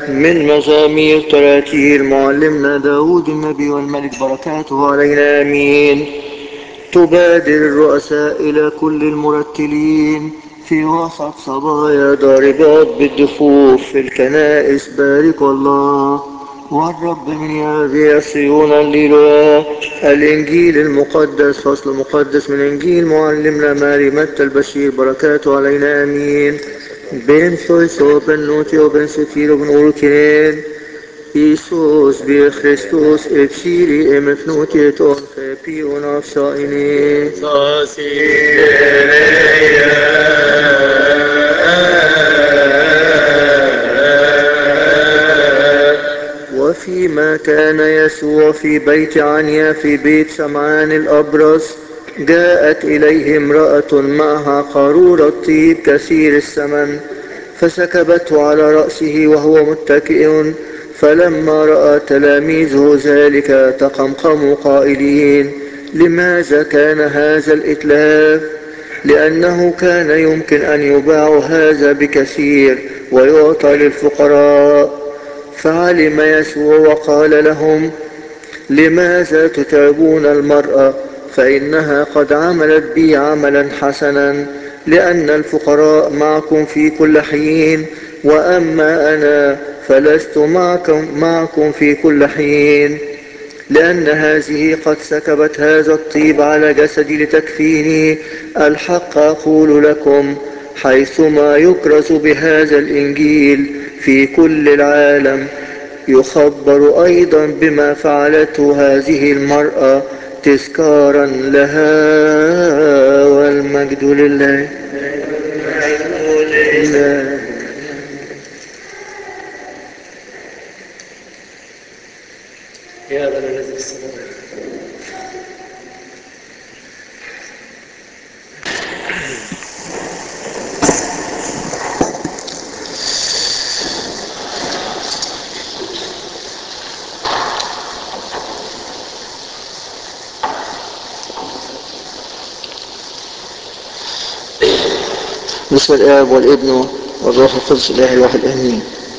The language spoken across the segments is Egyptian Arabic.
من مزامير تراتير معلمنا داود النبي والملك بركاته علينا آمين تبادر الرؤساء إلى كل المرتلين في وسط صبايا ضاربات بالدفوف في الكنائس بارك الله والرب من يابي صيون الليلويا الإنجيل المقدس فصل مقدس من إنجيل معلمنا ماري متى البشير بركاته علينا آمين بن سويسو بن نوتيو بن ستيرو بن أوركين Iisus blir Kristus epsiri emefnotieton fepion afsaini. وفيما كان يسوع في بيت عنيا في بيت سمعان الأبرص جاءت إليه امرأة معها قارورة طيب كثير الثمن فسكبته على رأسه وهو متكئ فلما رأى تلاميذه ذلك تقمقموا قائلين لماذا كان هذا الإتلاف لأنه كان يمكن أن يباع هذا بكثير ويعطى للفقراء فعلم يسوع وقال لهم لماذا تتعبون المرأة فإنها قد عملت بي عملا حسنا لأن الفقراء معكم في كل حين وأما أنا فلست معكم, معكم في كل حين لأن هذه قد سكبت هذا الطيب على جسدي لتكفيني الحق أقول لكم حيثما يكرز بهذا الإنجيل في كل العالم يخبر أيضا بما فعلته هذه المرأة تذكارا لها والمجد لله المجد لله يا ذا الذي في السماوات بسم الآب والابن والروح القدس الإله الواحد آمين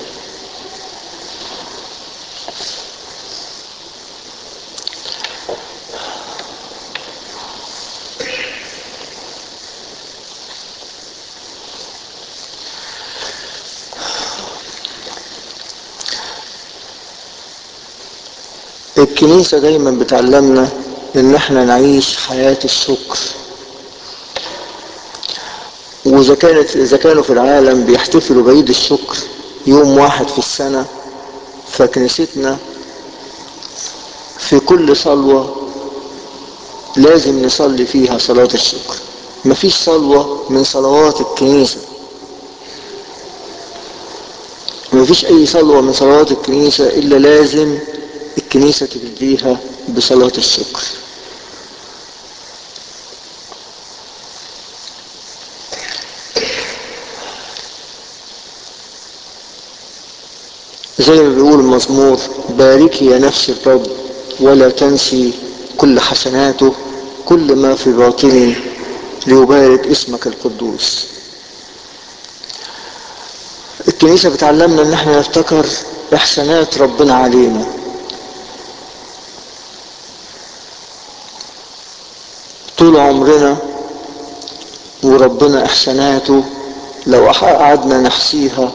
الكنيسة دايما بتعلمنا ان احنا نعيش حياة الشكر واذا كانت اذا كانوا في العالم بيحتفلوا بعيد الشكر يوم واحد في السنة فكنيستنا في كل صلوة لازم نصلي فيها صلاة الشكر مفيش صلوة من صلوات الكنيسة مفيش اي صلوة من صلوات الكنيسة الا لازم الكنيسة تبديها بصلاة الشكر زي ما بيقول المزمور باركي يا نفس الرب ولا تنسي كل حسناته كل ما في باطني ليبارك اسمك القدوس الكنيسة بتعلمنا ان احنا نفتكر احسانات ربنا علينا طول عمرنا وربنا احساناته لو قعدنا نحصيها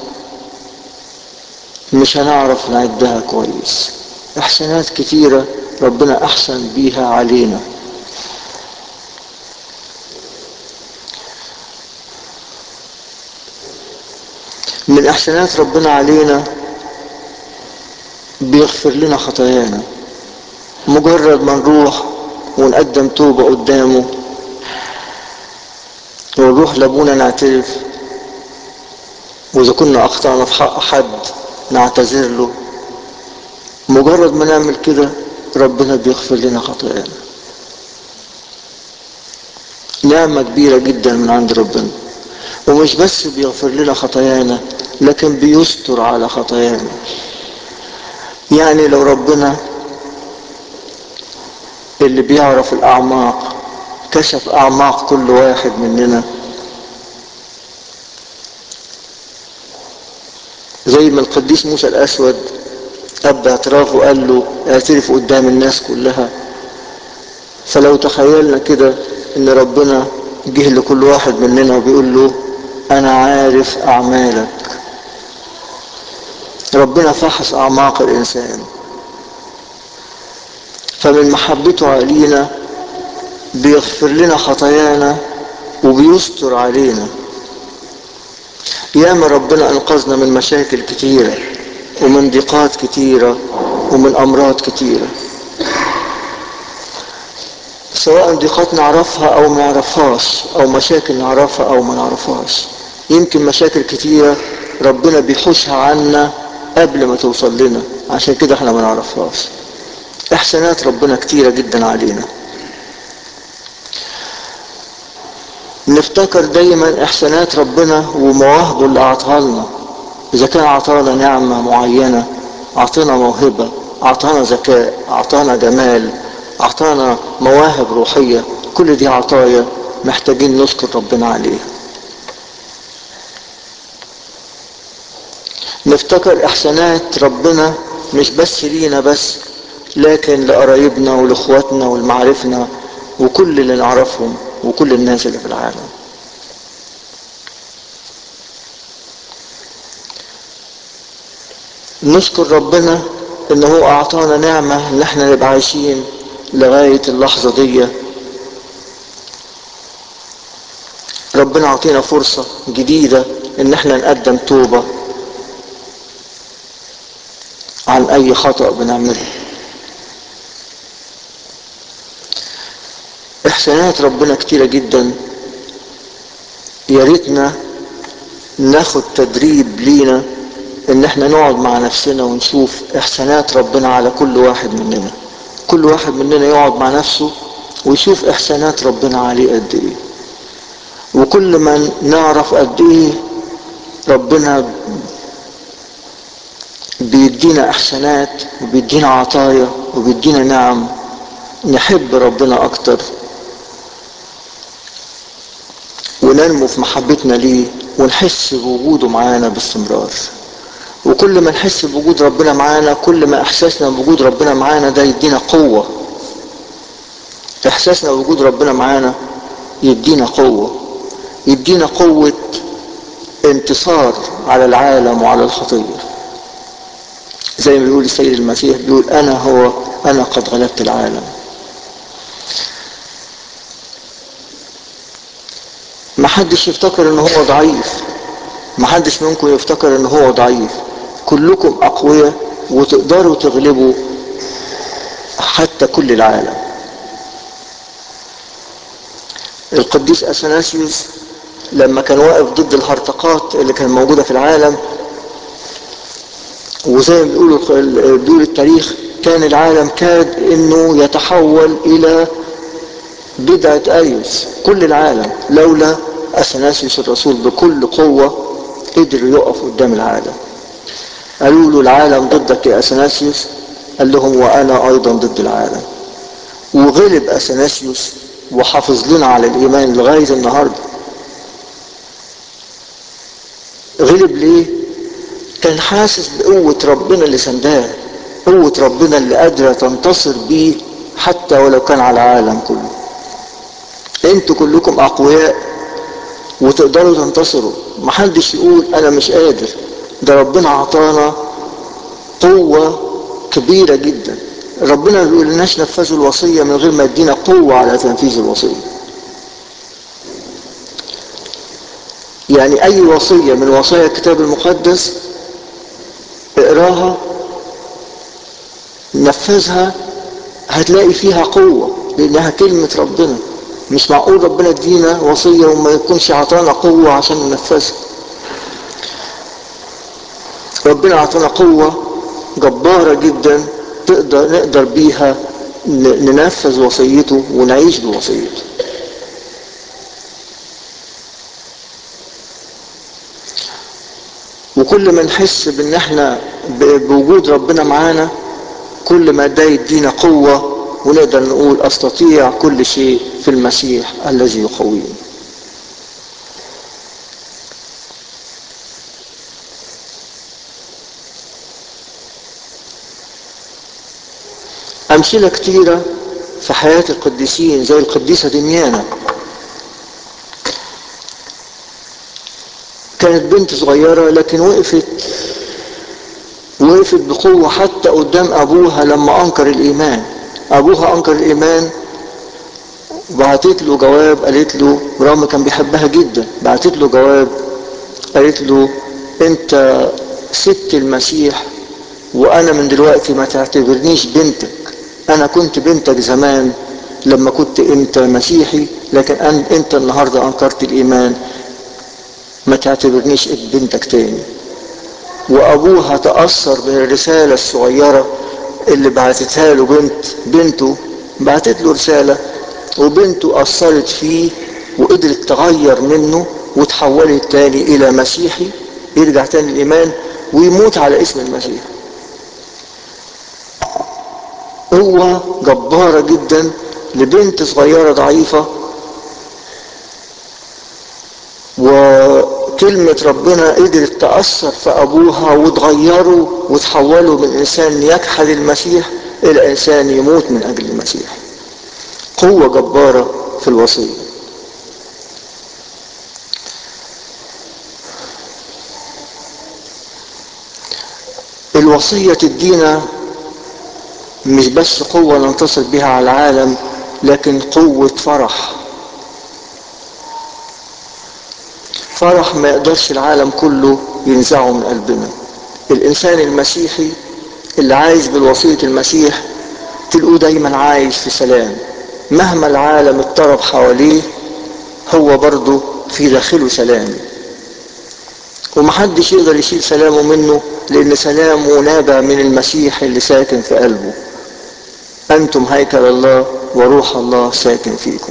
مش هنعرف نعدها كويس احسانات كتيرة ربنا احسن بيها علينا من احسانات ربنا علينا بيغفر لنا خطايانا مجرد ما نروح ونقدم توبة قدامه ونروح لابونا نعترف واذا كنا اخطأنا في حق حد نعتذر له مجرد ما نعمل كده ربنا بيغفر لنا خطايانا نعمة كبيرة جدا من عند ربنا ومش بس بيغفر لنا خطايانا لكن بيستر على خطايانا يعني لو ربنا اللي بيعرف الأعماق كشف أعماق كل واحد مننا زي ما القديس موسى الأسود أب اعترافه قال له اعترف قدام الناس كلها فلو تخيلنا كده ان ربنا جه لكل واحد مننا وبيقول له انا عارف اعمالك ربنا فحص اعماق الانسان فمن محبته علينا بيغفر لنا خطايانا وبيستر علينا ياما ربنا انقذنا من مشاكل كتيرة ومن ضيقات كتيرة ومن امراض كتيرة سواء ضيقات نعرفها او ما نعرفهاش او مشاكل نعرفها او ما نعرفهاش يمكن مشاكل كتيرة ربنا بيحوشها عنا قبل ما توصل لنا عشان كده احنا ما نعرفهاش احسانات ربنا كتيرة جدا علينا نفتكر دايما احسانات ربنا ومواهبه اللي اعطاها لنا اذا كان اعطانا نعمة معينة اعطانا موهبة اعطانا ذكاء اعطانا جمال اعطانا مواهب روحية كل دي عطايا محتاجين نشكر ربنا عليها نفتكر احسانات ربنا مش بس لينا بس لكن لقرايبنا ولاخواتنا ولمعارفنا وكل اللي نعرفهم وكل الناس اللي في العالم نشكر ربنا ان هو اعطانا نعمة ان احنا نبقى عايشين لغاية اللحظة دي ربنا عطينا فرصة جديدة ان احنا نقدم توبة عن اي خطأ بنعمله احسانات ربنا كتيرة جدا يا ريتنا ناخد تدريب لينا ان احنا نقعد مع نفسنا ونشوف احسانات ربنا على كل واحد مننا كل واحد مننا يقعد مع نفسه ويشوف احسانات ربنا عليه قد ايه وكل ما نعرف قد ايه ربنا بيدينا احسانات وبيدينا عطايا وبيدينا نعم نحب ربنا اكتر وننمو في محبتنا ليه ونحس بوجوده معانا باستمرار وكل ما نحس بوجود ربنا معانا كل ما احساسنا بوجود ربنا معانا ده يدينا قوة احساسنا بوجود ربنا معانا يدينا قوة يدينا قوة انتصار على العالم وعلى الخطية زي ما بيقول السيد المسيح بيقول انا هو انا قد غلبت العالم محدش يفتكر ان هو ضعيف محدش منكم يفتكر ان هو ضعيف كلكم اقوياء وتقدروا تغلبوا حتى كل العالم القديس اثناسيوس لما كان واقف ضد الهرطقات اللي كان موجودة في العالم وزي ما بيقولوا بيقول التاريخ كان العالم كاد انه يتحول الى بدعة ايوس كل العالم لولا اثناسيوس الرسول بكل قوة قدر يقف قدام العالم قالوا له العالم ضدك يا اثناسيوس قال لهم وانا ايضا ضد العالم وغلب اثناسيوس وحافظ لنا على الايمان لغاية النهاردة غلب ليه كان حاسس بقوة ربنا اللي سنداه قوة ربنا اللي قادرة تنتصر بيه حتى ولو كان على العالم كله انتوا كلكم اقوياء وتقدروا تنتصروا محدش يقول انا مش قادر ده ربنا عطانا قوة كبيرة جدا ربنا ما بيقولناش نفذوا الوصية من غير ما يدينا قوة على تنفيذ الوصية يعني اي وصية من وصايا الكتاب المقدس اقراها نفذها هتلاقي فيها قوة لانها كلمة ربنا مش معقول ربنا يدينا وصية وما يكونش عطانا قوة عشان ننفذها ربنا عطانا قوة جبارة جدا تقدر نقدر بيها ننفذ وصيته ونعيش بوصيته وكل ما نحس بان احنا بوجود ربنا معانا كل ما ده يدينا قوة ونقدر نقول استطيع كل شيء في المسيح الذي يقويني أمثلة كتيرة في حياة القديسين زي القديسة دميانة كانت بنت صغيرة لكن وقفت وقفت بقوة حتى قدام أبوها لما أنكر الإيمان أبوها أنكر الإيمان بعتت له جواب قالت له برغم كان بيحبها جدا بعتت له جواب قالت له أنت سبت المسيح وأنا من دلوقتي ما تعتبرنيش بنتك أنا كنت بنتك زمان لما كنت أنت مسيحي لكن أنت النهاردة أنكرت الإيمان ما تعتبرنيش بنتك تاني وابوها تأثر بالرسالة الصغيرة اللي بعتتها له بنت بنته بعتت له رسالة وبنته أثرت فيه وقدرت تغير منه وتحولت تاني إلى مسيحي يرجع تاني الإيمان ويموت على اسم المسيح هو جبارة جدا لبنت صغيرة ضعيفة وكلمة ربنا قدرت تأثر في أبوها وتغيره وتحوله من إنسان يجحد المسيح إلى إنسان يموت من أجل المسيح قوة جبارة في الوصية الوصية تدينا مش بس قوة ننتصر بها على العالم لكن قوة فرح فرح ما يقدرش العالم كله ينزعه من قلبنا الإنسان المسيحي اللي عايش بالوصية المسيح تلقوه دايما عايش في سلام مهما العالم اضطرب حواليه هو برضه في داخله سلام ومحدش يقدر يشيل سلامه منه لأن سلامه نابع من المسيح اللي ساكن في قلبه أنتم هيكل الله وروح الله ساكن فيكم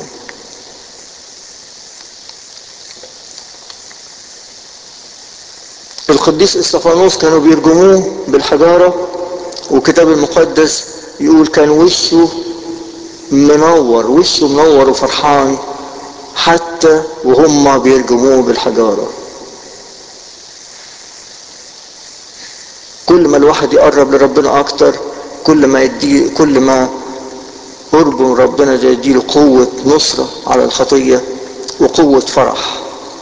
القديس استفانوس كانوا بيرجموه بالحجارة وكتاب المقدس يقول كان وشه منور وشه منور وفرحان حتى وهم بيرجموه بالحجارة كل ما الواحد يقرب لربنا اكتر كل ما يدي كل ما قربه من ربنا ده يديله قوة نصرة على الخطية وقوة فرح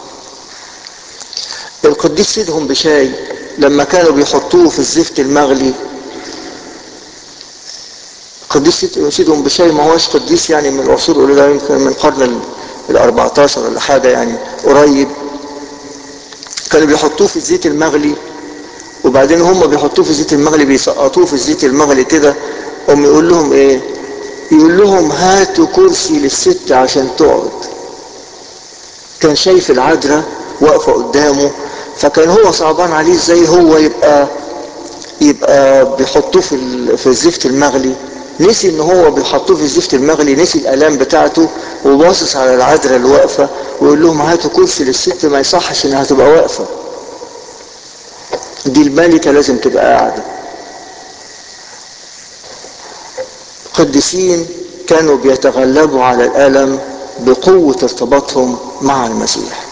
القديس سيدهم بشاي لما كانوا بيحطوه في الزفت المغلي قديس سيدهم بشاي ما هوش قديس يعني من العصور القليلة يمكن من القرن ال 14 ولا حاجة يعني قريب كانوا بيحطوه في الزيت المغلي وبعدين هم بيحطوه في الزيت المغلي بيسقطوه في الزيت المغلي كده قام يقول لهم ايه يقول لهم هاتوا كرسي للست عشان تقعد كان شايف العذراء واقفه قدامه فكان هو صعبان عليه ازاي هو يبقى يبقى بيحطوه في في الزفت المغلي نسي ان هو بيحطوه في الزفت المغلي نسي الالام بتاعته وباصص على العذراء اللي واقفه ويقول لهم هاتوا كرسي للست ما يصحش انها تبقى واقفه دي الملكه لازم تبقى قاعده القديسين كانوا بيتغلبوا على الالم بقوه ارتباطهم مع المسيح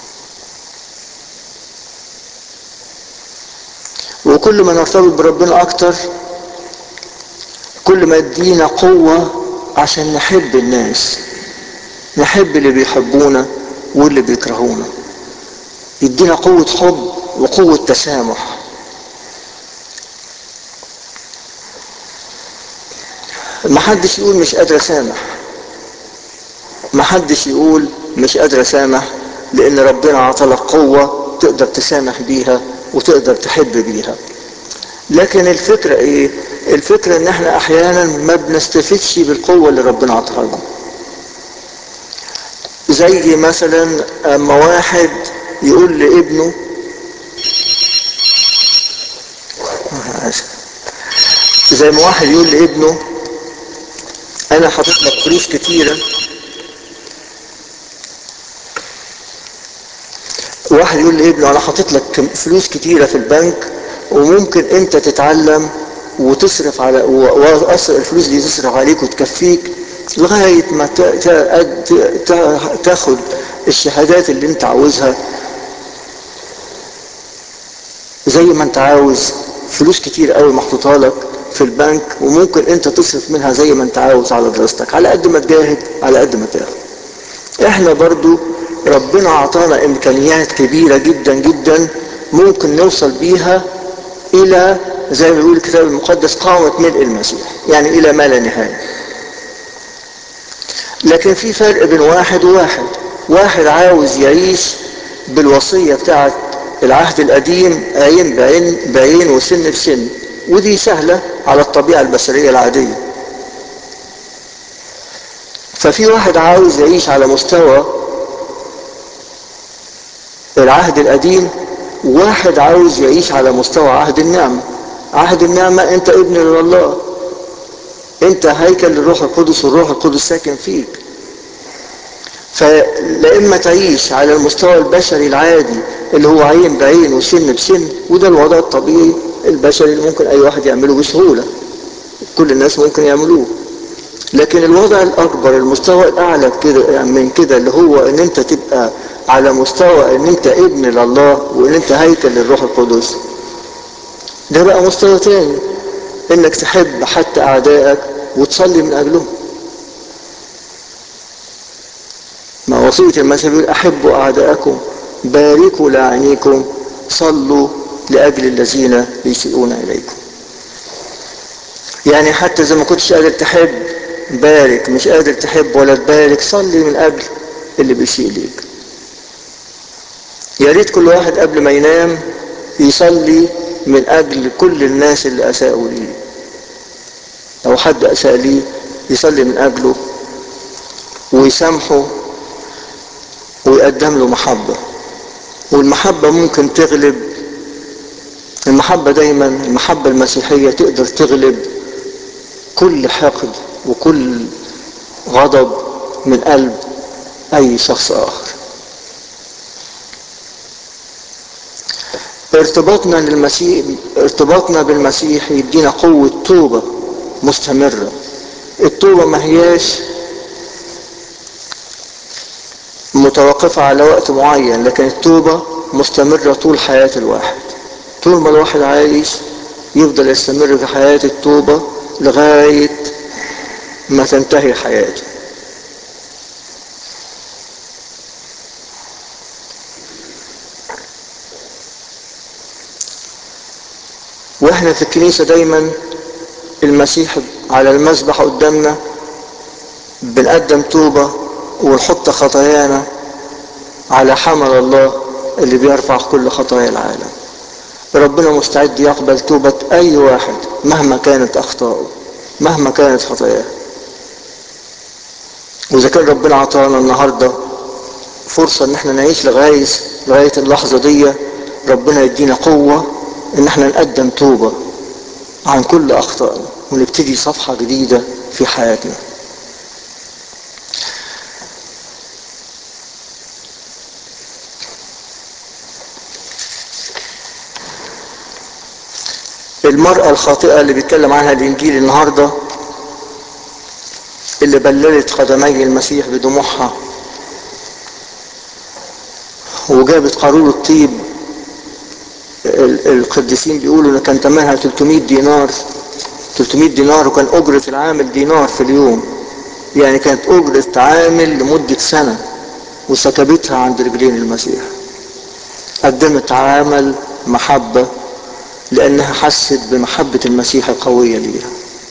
وكل ما نرتبط بربنا اكتر كل ما يدينا قوة عشان نحب الناس نحب اللي بيحبونا واللي بيكرهونا يدينا قوة حب وقوة تسامح محدش يقول مش قادر اسامح محدش يقول مش قادر اسامح لان ربنا عطلك قوة تقدر تسامح بيها وتقدر تحب بيها لكن الفكرة ايه الفكرة ان احنا احيانا ما بنستفدش بالقوة اللي ربنا عطاها لنا زي مثلا اما واحد يقول لابنه زي ما واحد يقول لابنه انا حاطط لك فلوس كتيرة واحد يقول لابنه انا حاطط لك فلوس كتيرة في البنك وممكن انت تتعلم وتصرف على واصل الفلوس دي تصرف عليك وتكفيك لغاية ما تاخد الشهادات اللي انت عاوزها زي ما انت عاوز فلوس كتير قوي محطوطة لك في البنك وممكن انت تصرف منها زي ما انت عاوز على دراستك على قد ما تجاهد على قد ما تاخد احنا برضو ربنا اعطانا امكانيات كبيرة جدا جدا ممكن نوصل بيها الى زي ما بيقول الكتاب المقدس قامة ملء المسيح يعني الى ما لا نهاية لكن في فرق بين واحد وواحد واحد عاوز يعيش بالوصية بتاعت العهد القديم عين بعين بعين وسن بسن ودي سهلة على الطبيعة البشرية العادية ففي واحد عاوز يعيش على مستوى العهد القديم وواحد عاوز يعيش على مستوى عهد النعمة عهد النعمة انت ابن لله انت هيكل للروح القدس والروح القدس ساكن فيك فلا اما تعيش على المستوى البشري العادي اللي هو عين بعين وسن بسن وده الوضع الطبيعي البشري اللي ممكن اي واحد يعمله بسهولة كل الناس ممكن يعملوه لكن الوضع الاكبر المستوى الاعلى كده من كده اللي هو ان انت تبقى على مستوى ان انت ابن لله وان انت هيكل للروح القدس ده بقى مستوى تاني انك تحب حتى اعدائك وتصلي من اجلهم ما وصية المسيح بيقول احبوا اعدائكم باركوا لاعنيكم صلوا لاجل الذين يسيئون اليكم يعني حتى زي ما كنتش قادر تحب بارك مش قادر تحب ولا تبارك صلي من اجل اللي بيسيء ليك يا ريت كل واحد قبل ما ينام يصلي من اجل كل الناس اللي اساءوا ليه او حد اساء ليه يصلي من اجله ويسامحه ويقدم له محبة والمحبة ممكن تغلب المحبة دايما المحبة المسيحية تقدر تغلب كل حقد وكل غضب من قلب اي شخص اخر ارتباطنا للمسيح ارتباطنا بالمسيح يدينا قوة توبة مستمرة التوبة ما هياش متوقفة على وقت معين لكن التوبة مستمرة طول حياة الواحد طول ما الواحد عايش يفضل يستمر في حياة التوبة لغاية ما تنتهي حياته واحنا في الكنيسة دايما المسيح على المذبح قدامنا بنقدم توبة ونحط خطايانا على حمل الله اللي بيرفع كل خطايا العالم ربنا مستعد يقبل توبة اي واحد مهما كانت اخطاؤه مهما كانت خطاياه واذا كان ربنا عطانا النهاردة فرصة ان احنا نعيش لغاية لغاية اللحظة دي ربنا يدينا قوة ان احنا نقدم توبة عن كل اخطائنا ونبتدي صفحة جديدة في حياتنا المرأة الخاطئة اللي بيتكلم عنها الانجيل النهاردة اللي بللت قدمي المسيح بدموعها وجابت قارور الطيب القديسين بيقولوا ان كان ثمنها 300 دينار 300 دينار وكان اجرة العامل دينار في اليوم يعني كانت اجرة عامل لمدة سنة وسكبتها عند رجلين المسيح قدمت عمل محبة لانها حست بمحبة المسيح القوية ليها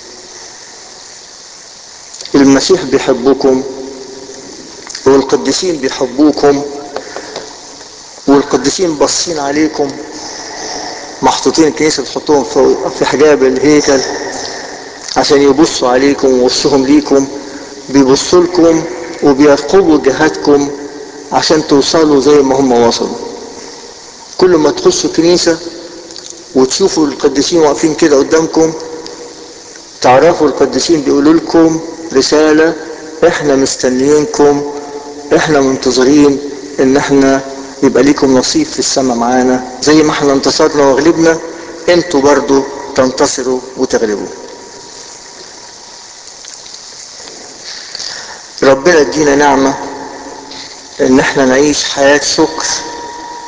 المسيح بيحبكم والقديسين بيحبوكم والقديسين باصين عليكم محطوطين الكنيسة بتحطوهم في حجاب الهيكل عشان يبصوا عليكم ووصهم ليكم بيبصوا لكم وبيرقبوا جهاتكم عشان توصلوا زي ما هم وصلوا كل ما تخشوا الكنيسة وتشوفوا القديسين واقفين كده قدامكم تعرفوا القديسين بيقولوا لكم رسالة احنا مستنيينكم احنا منتظرين ان احنا يبقى ليكم نصيب في السماء معانا زي ما احنا انتصرنا وغلبنا انتوا برضو تنتصروا وتغلبوا ربنا ادينا نعمة ان احنا نعيش حياة شكر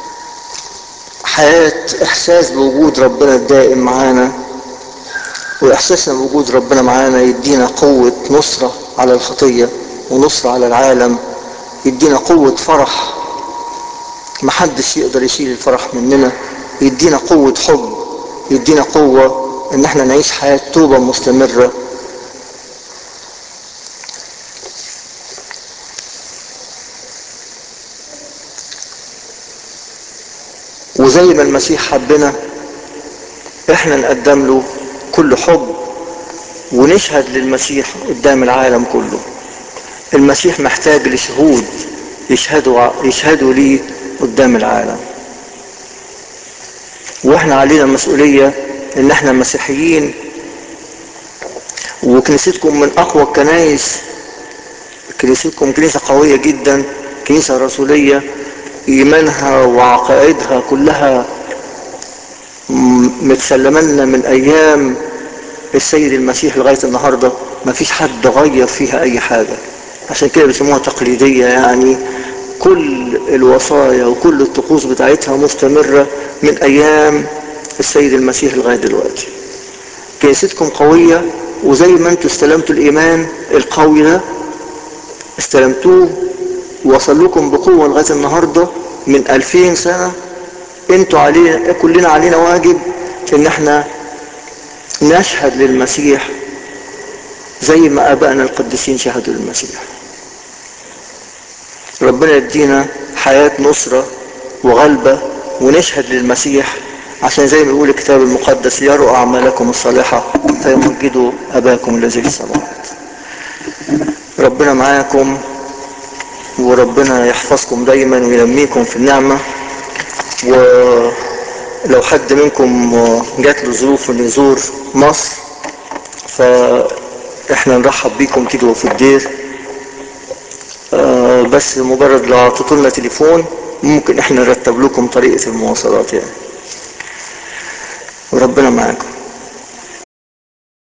حياة احساس بوجود ربنا الدائم معانا واحساسنا بوجود ربنا معانا يدينا قوة نصرة على الخطية ونصرة على العالم يدينا قوة فرح محدش يقدر يشيل الفرح مننا يدينا قوة حب يدينا قوة ان احنا نعيش حياة توبة مستمرة وزي ما المسيح حبنا احنا نقدم له كل حب ونشهد للمسيح قدام العالم كله المسيح محتاج لشهود يشهدوا يشهدوا ليه قدام العالم واحنا علينا مسؤولية ان احنا مسيحيين وكنيستكم من اقوى الكنايس كنيستكم كنيسة قوية جدا كنيسة رسولية ايمانها وعقائدها كلها متسلمة لنا من ايام السيد المسيح لغاية النهاردة ما فيش حد غير فيها اي حاجة عشان كده بيسموها تقليدية يعني كل الوصايا وكل الطقوس بتاعتها مستمرة من ايام السيد المسيح لغاية دلوقتي كنيستكم قوية وزي ما انتوا استلمتوا الايمان القوي ده استلمتوه وصل لكم بقوة لغاية النهاردة من ألفين سنة انتوا علينا كلنا علينا واجب ان احنا نشهد للمسيح زي ما ابائنا القديسين شهدوا للمسيح ربنا يدينا حياة نصرة وغلبة ونشهد للمسيح عشان زي ما يقول الكتاب المقدس يروا أعمالكم الصالحة فيمجدوا أباكم الذي في السماوات ربنا معاكم وربنا يحفظكم دايما وينميكم في النعمة ولو حد منكم جات له ظروف انه يزور مصر فاحنا نرحب بيكم تيجوا في الدير آه بس مجرد لو اعطيتوا لنا تليفون ممكن احنا نرتب لكم طريقة المواصلات يعني وربنا معاكم